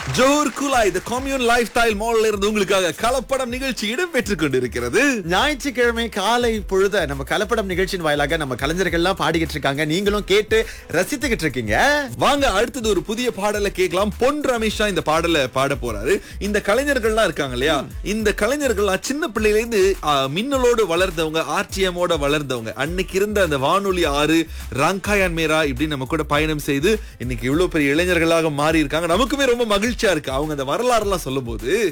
ஜோர் குலாய் the commune lifestyle மால்ல இருந்து உங்களுக்காக கலப்படம் நிகழ்ச்சி இடம்பெற்றுக் கொண்டிருக்கிறது ஞாயிற்றுக்கிழமை காலை பொழுத நம்ம கலப்படம் நிகழ்ச்சியின் வாயிலாக நம்ம கலைஞர்கள்லாம் பாடிக்கிட்டு இருக்காங்க நீங்களும் கேட்டு ரசித்துக்கிட்டு இருக்கீங்க வாங்க அடுத்தது ஒரு புதிய பாடலை கேட்கலாம் பொன் ரமேஷா இந்த பாடலை பாட போறாரு இந்த கலைஞர்கள்லாம் இருக்காங்க இல்லையா இந்த கலைஞர்கள்லாம் சின்ன பிள்ளையில இருந்து ஆ, மின்னலோடு வளர்ந்தவங்க ஆர்டிஎமோட வளர்ந்தவங்க அன்னைக்கு இருந்த அந்த வானொலி ஆறு ரங்காயான் மேரா இப்படி நம்ம கூட பயணம் செய்து இன்னைக்கு இவ்வளவு பெரிய இளைஞர்களாக மாறி இருக்காங்க நமக்குமே ரொம்ப மகிழ்ச்சியா இருக்கு அவங்க அந்த வரலாறுலாம் சொல்லும் போது